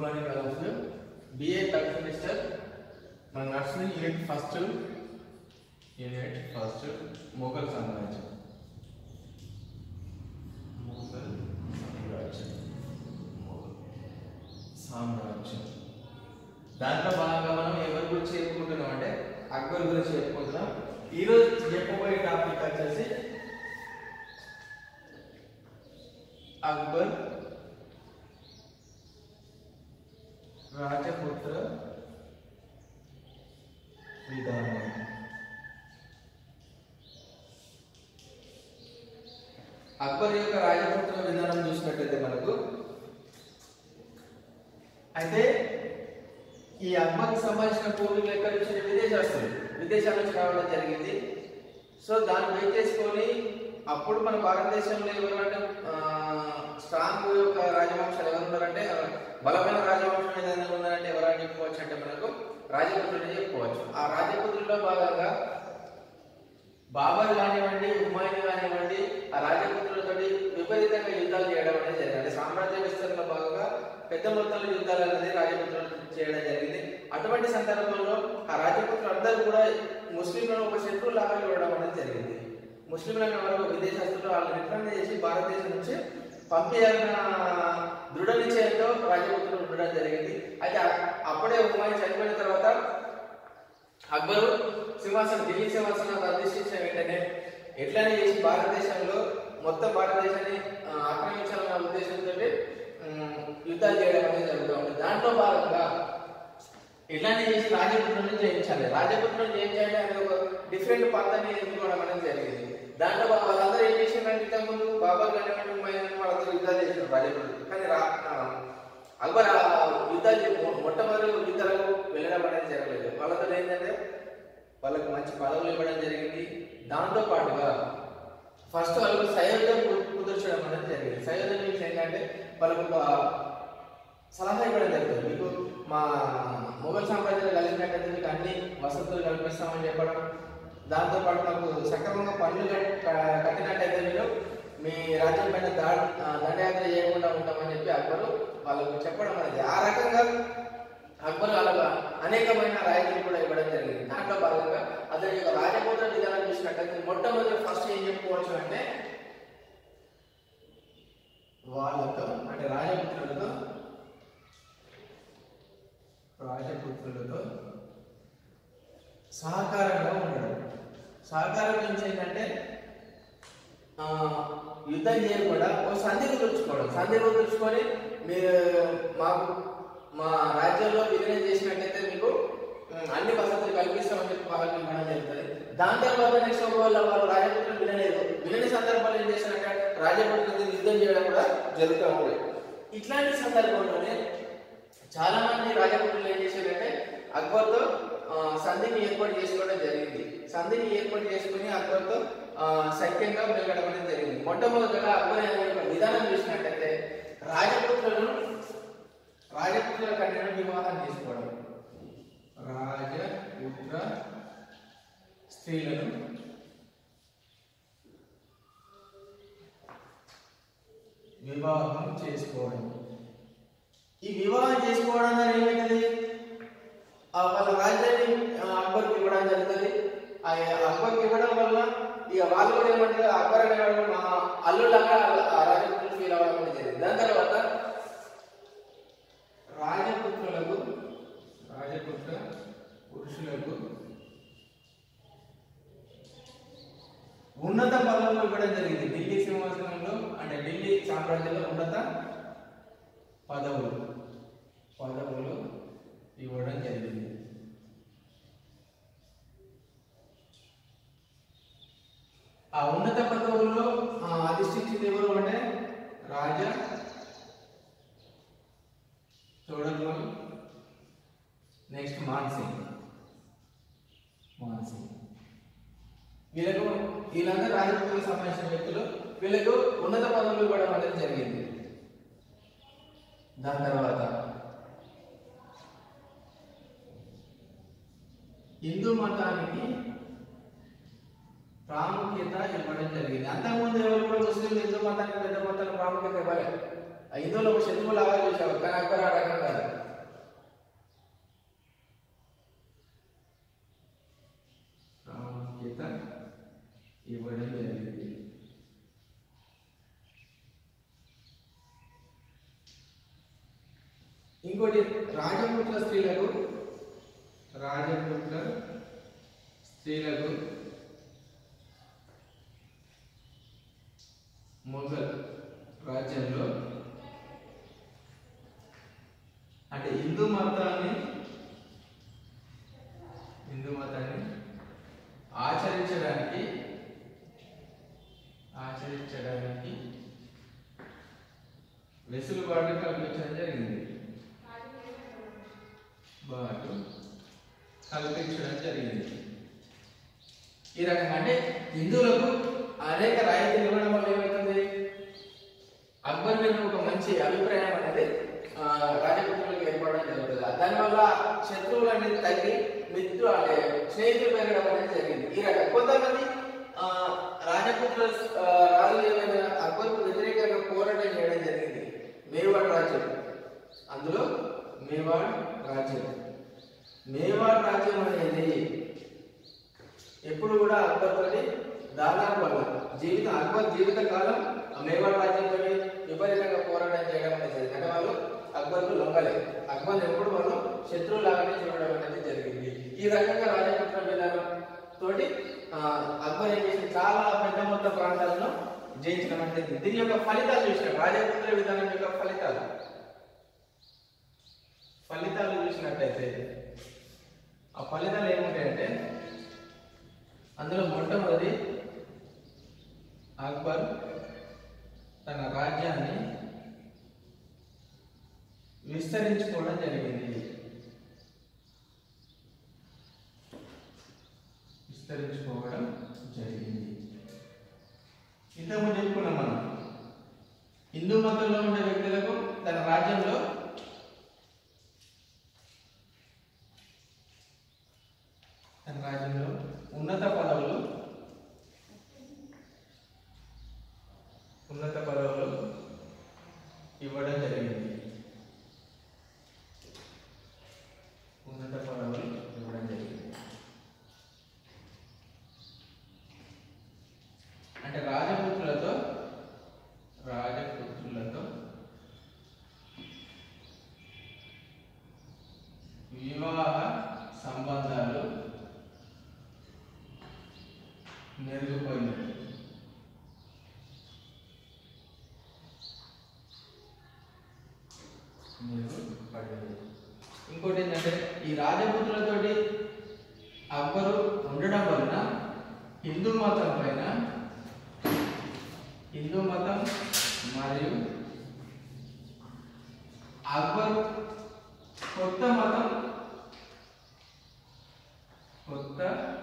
Morning all of you BA third semester మన nursery unit first unit first Mughal సామ్రాజ్యం మొఘల్ సామ్రాజ్యం మొఘల్ సామ్రాజ్యం దాంట్లో భాగంగా మనం ఎవరి గురించి చెప్పుకుంటున్నాం అంటే అక్బర్ గురించి చెప్పుకుంటున్నాం ఈరోజు చెప్పబోయే టాపిక్ వచ్చేసి అక్బర్ రాజపుత్ర విధానం అక్బర్ యొక్క రాజపుత్ర విధానం చూసినట్టయితే మనకు అయితే ఈ అక్బర్కి సంబంధించిన పూర్వీకులు ఎక్కడి నుంచి విదేశస్తులు విదేశాల నుంచి రావడం జరిగింది సో దాన్ని బేస్ చేసుకొని అప్పుడు మన భారతదేశంలో ఎవరంటే స్ట్రాంగ్ యొక్క రాజవంశాలు ఎవరు ఉన్నారంటే బలమైన రాజవంశం ఏదైనా ఉన్నారంటే ఎవరని చెప్పుకోవచ్చు అంటే మనకు రాజపుత్రులు చెప్పుకోవచ్చు ఆ రాజపుత్రుల్లో భాగంగా బాబర్ కానివ్వండి హుమాయూన్ కానివ్వండి ఆ రాజపుత్రులతోటి విపరీతంగా యుద్ధాలు చేయడం అనేది జరిగింది అంటే సామ్రాజ్య విస్తరణలో భాగంగా పెద్ద మొత్తంలో యుద్ధాలు అనేది రాజపుత్రులు చేయడం జరిగింది అటువంటి సందర్భంలో ఆ రాజపుత్రులు అందరూ కూడా ముస్లింలను ఒక శత్రువు లాగా చూడడం అనేది జరిగింది ముస్లింలను ఎవరో విదేశస్తులు వాళ్ళని రిటర్న్ చేసి భారతదేశం నుంచి పంపించాలన్న దృఢ నిశ్చయంతో రాజపుత్రులు ఉండడం జరిగింది అయితే అ- అప్పుడే హుమాయూన్ చనిపోయిన తర్వాత అక్బరు సింహాసనం ఢిల్లీ సింహాసనం అధిష్ఠించిన వెంటనే ఎట్లనే చేసి భారతదేశంలో మొత్తం భారతదేశాన్ని ఆ, ఆక్రమించాలన్న ఉద్దేశంతో యుద్ధాలు చేయడం అనేది జరుగుతూ ఉంటుంది దాంట్లో భాగంగా ఇట్లానే చేసి రాజపుత్రులను జయించాలి రాజపుత్రులను జయించాలి అనేది ఒక డిఫరెంట్ పద్ధతిని ఎన్నుకోవడం అనేది జరిగింది దాంట్లో వా- వాళ్ళందరూ ఏం చేసిందంటే ఇంతకుముందు బాబర్ కానివ్వండి హుమాయూన్ కానివ్వండి వాళ్ళందరూ యుద్ధాలు చేశారు రాజపుత్రులు కానీ రా ఆ, అక్బర్ ఆ యుద్ధాలు చే- మొ- మొట్టమొదటి యుద్ధాలకు వెళ్ళడం అనేది జరగలేదు వాళ్ళతో ఏంటంటే వాళ్ళకి మంచి పదవులు ఇవ్వడం జరిగింది దాంతో పాటుగా ఫస్ట్ వాళ్ళకు సయోధ్యం కు- కుదుర్చడం అనేది జరిగింది సయోధ్యం మీన్స్ ఏంటంటే వాళ్ళకు ఒక సలహా ఇవ్వడం జరుగుతుంది మీకు మా మొఘల్ సామ్రాజ్యాలు కలిసినట్టయితే మీకు అన్ని వసతులు కల్పిస్తామని చెప్పడం దాంతో పాటు మాకు సక్రమంగా పనులు కట్- క- కట్టినట్టయితే మీరు మీ రాజ్యం పైన దా ఆ, దండయాత్ర చేయకుండా ఉంటామని చెప్పి అక్బరు వాళ్ళకు చెప్పడం అనేది ఆ రకంగా అక్బర్ వాళ్ళ అనేకమైన రాయితీలు కూడా ఇవ్వడం జరిగింది దాంట్లో భాగంగా అతని యొక్క రాజపుత్ర విధానం చూసినట్టయితే మొట్టమొదటి ఫస్ట్ ఏం చెప్పుకోవచ్చు అంటే వాళ్ళతో అంటే రాజపుత్రులతో రాజపుత్రులతో సహకారంగా ఉండడం సహకారం నుంచి ఏంటంటే ఆ, యుద్ధం చేయకుండా ఒక సంధి కుదుర్చుకోవడం సంధి కుదుర్చుకొని మీరు మాకు మా రాజ్యంలో విలీనం చేసినట్టయితే మీకు ఉమ్, అన్ని వసతులు కల్పిస్తామని చెప్పి వాళ్ళకి ఇవ్వడం జరుగుతుంది దాంతో పాటు నెక్స్ట్ ఒకవేళ వాళ్ళు రాజపుత్రులు వినలేదు వినని సందర్భాలు ఏం చేశారంటే రాజపుత్రులతో యుద్ధం చేయడం కూడా జరుగుతూ ఉంది ఇట్లాంటి సందర్భంలోనే చాలా మంది రాజపుత్రులు ఏం చేశారంటే అక్బర్తో ఆ, సంధిని ఏర్పాటు చేసుకోవడం జరిగింది సంధిని ఏర్పాటు చేసుకుని అక్బర్తో ఆ, సఖ్యంగా మెలగడం అనేది జరిగింది మొట్టమొదటిగా అక్బర్ అనే ఒక విధానం చూసినట్టయితే రాజపుత్రులను రాజపుత్రుల కన్యను వివాహం చేసుకోవడం రాజపుత్ర స్త్రీలను వివాహం చేసుకోవడం ఈ వివాహం చేసుకోవడం ద్వారా ఏమవుతుంది ఆ వాళ్ళ రాజ్యాన్ని ఆ, అక్బర్కి ఇవ్వడం జరుగుతుంది ఆ అక్బర్కి ఇవ్వడం వల్ల ఇక వాళ్ళు కూడా ఏమంటారు అక్బర్ అనేవాడు మా అల్లుళ్ళగా ఆ రాజపుత్రులు ఫీల్ అవ్వడం అనేది జరిగింది దాని తర్వాత రాజపుత్రులకు రాజపుత్ర పురుషులకు ఉన్నత పదవులు ఇవ్వడం జరిగింది ఢిల్లీ సింహాసనంలో అంటే ఢిల్లీ సామ్రాజ్యంలో ఉన్నత పదవులు పదవులు ఇవ్వడం జరిగింది ఆ ఉన్నత పదవుల్లో ఆ, అధిష్ఠించింది ఎవరు అంటే రాజా చోడర్మల్ నెక్స్ట్ మాన్సింగ్ మాన్సింగ్ వీళ్ళకు వీళ్ళందరూ రాజపుత్రులకు సంబంధించిన వ్యక్తులు వీళ్ళకు ఉన్నత పదవులు ఇవ్వడం అనేది జరిగింది దాని తర్వాత హిందూ మతానికి ప్రాముఖ్యత ఇవ్వడం జరిగింది అంతకుముందు ఎవరు కూడా ముస్లిం హిందూ మతానికి పెద్ద మొత్తంలో ప్రాముఖ్యత ఇవ్వలేదు ఆ హిందువులు ఒక శత్రువు లాగా చూసావు కానీ అక్బర్ ఆ రకం కాదు ప్రాముఖ్యత ఇవ్వడం జరిగింది ఇంకోటి రాజపుత్ర స్త్రీలకు రాజపుత్ర స్త్రీలకు మొఘల్ రాజ్యంలో అంటే హిందూ మతాన్ని హిందూ మతాన్ని ఆచరించడానికి ఆచరించడానికి వెసులుబాటు కల్పించడం జరిగింది బాటు కల్పించడం జరిగింది ఈ రకంగా అంటే హిందువులకు అనేక రాయితీలు ఇవ్వడం వల్ల ఏమవుతుంది అక్బర్ మీద ఒక మంచి అభిప్రాయం అనేది ఆ, రాజపుత్రులకు ఏర్పడడం జరుగుతుంది దానివల్ల శత్రువులు అనేది తగ్గి మిత్రు అంటే స్నేహితులు పెరగడం అనేది జరిగింది ఈ రకంగా కొంతమంది ఆ, రాజపుత్ర ఆ, రాజులు ఏమైనా అక్బర్కు వ్యతిరేకంగా పోరాటం చేయడం జరిగింది మేవాడ్ రాజ్యం అందులో మేవాడ్ రాజ్యం మేవాడ్ రాజ్యం అనేది ఎప్పుడు కూడా అక్బర్ తోటి దాదాపు వల్ల జీవితం అక్బర్ జీవిత కాలం ఆ మేవాడ్ రాజ్యంతో విపరీతంగా పోరాటం చేయడం అనేది జరిగింది అంటే వాళ్ళు అక్బర్కు లొంగలేదు అక్బర్ ఎప్పుడు వాళ్ళు శత్రువులాగానే చూడడం అనేది జరిగింది ఈ రకంగా రాజపుత్ర విధానం తోటి ఆ, అక్బర్ ఏం చేసి చాలా పెద్ద మొత్తం ప్రాంతాలను జయించడం అనేది జరిగింది. దీని యొక్క ఫలితాలు చూసినాం రాజపుత్ర విధానం యొక్క ఫలితాలు ఫలితాలు చూసినట్టయితే ఆ ఫలితాలు ఏముంటాయంటే అందులో మొట్టమొదటి అక్బర్ తన రాజ్యాన్ని విస్తరించుకోవడం జరిగింది విస్తరించుకోవడం జరిగింది ఇంతకుముందు చెప్పుకున్నాం మనం హిందూ మతంలో ఉండే వ్యక్తులకు తన రాజ్యంలో తన రాజ్యంలో ఉన్నత పదవులు ఉన్నత పదవులు ఇవ్వడం జరిగింది ఉన్నత పదవులు ఇవ్వడం జరిగింది అంటే రాజపుత్రులతో రాజపుత్రులతో వివాహ సంబంధాలు మెరుగుపోయినాయి మెరుగుపడింది ఇంకోటి ఏంటంటే ఈ రాజపుత్రులతోటి అక్బరు ఉండడం వలన హిందూ మతం పైన హిందూ మతం మరియు అక్బర్ కొత్త మతం కొత్త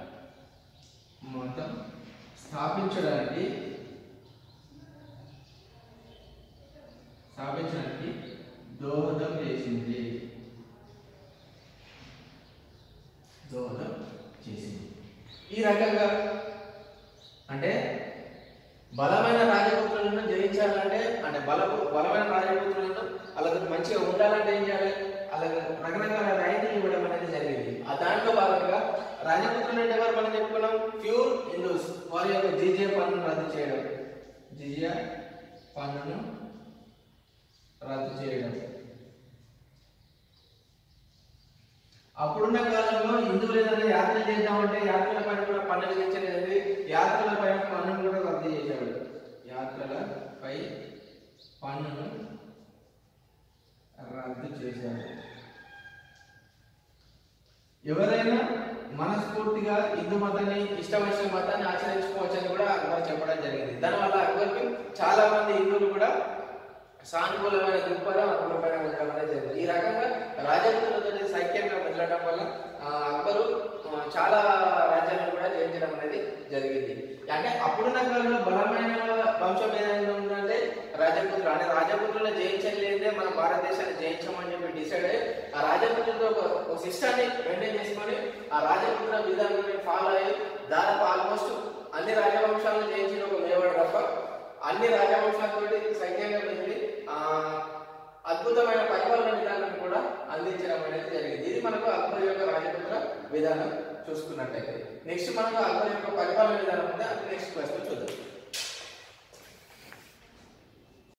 మతం స్థాపించడానికి స్థాపించడానికి దోహదం చేసింది దోహదం చేసింది ఈ రకంగా అంటే బలమైన రాజపుత్రులను జయించాలంటే అంటే బలపు బలమైన రాజపుత్రులను వాళ్ళకి మంచిగా ఉండాలంటే ఏం చేయాలి వాళ్ళకి రకరకాల రాయితీలు ఇవ్వడం అనేది జరిగింది ఆ దాంట్లో భాగంగా రాజపుత్రులు అంటే ఎవరు మనం చెప్పుకున్నాం ప్యూర్ హిందూస్ వారి యొక్క జిజియా పన్నును రద్దు చేయడం జిజియా పన్నును రద్దు చేయడం అప్పుడున్న కాలంలో హిందువులు ఏదైనా యాత్ర చేద్దామంటే యాత్రల పైన కూడా పన్ను విధించలేదు యాత్రల పైన పన్నును కూడా రద్దు చేశాడు యాత్రలపై పన్నును రద్దు చేశాడు ఎవరైనా మనస్ఫూర్తిగా హిందూ మతాన్ని ఇష్టం వచ్చిన మతాన్ని ఆచరించుకోవచ్చని కూడా అక్బర్ చెప్పడం జరిగింది దానివల్ల అక్బర్కి చాలా మంది హిందువులు కూడా సానుకూలమైన దృక్పథం అక్బర్ పైన ఉండడం అనేది జరిగింది ఈ రకంగా రాజపుత్రులతో సైక్యంగా మెదలడం వల్ల ఆ, అక్బరు ఆ, చాలా రాజ్యాలను కూడా జయించడం అనేది జరిగింది అంటే అప్పుడున్న కాలంలో బలమైన వంశం ఏదైనా ఉందంటే రాజపుత్రులు అంటే రాజపుత్రులను జయించలేదే మన భారతదేశాన్ని జయించమని చెప్పి డిసైడ్ అయ్యి ఆ రాజపుత్రులతో ఒక ఒక సిస్టాన్ని మెయింటైన్ చేసుకొని ఆ రాజపుత్ర విధానాన్ని ఫాలో అయ్యి దాదాపు ఆల్మోస్ట్ అన్ని రాజవంశాలను జయించిన ఒక మేవాడు తప్ప అన్ని రాజవంశాలతోటి సైన్యంగా వెళ్ళి ఆ అనేది జరిగింది ఇది మనకు అక్బర్ యొక్క రాజతంత్ర విధానం చూసుకున్నట్టయితే నెక్స్ట్ మనకు అక్బర్ యొక్క పరిపాలన విధానం ఉంది అది నెక్స్ట్ క్లాస్ లో చూద్దాం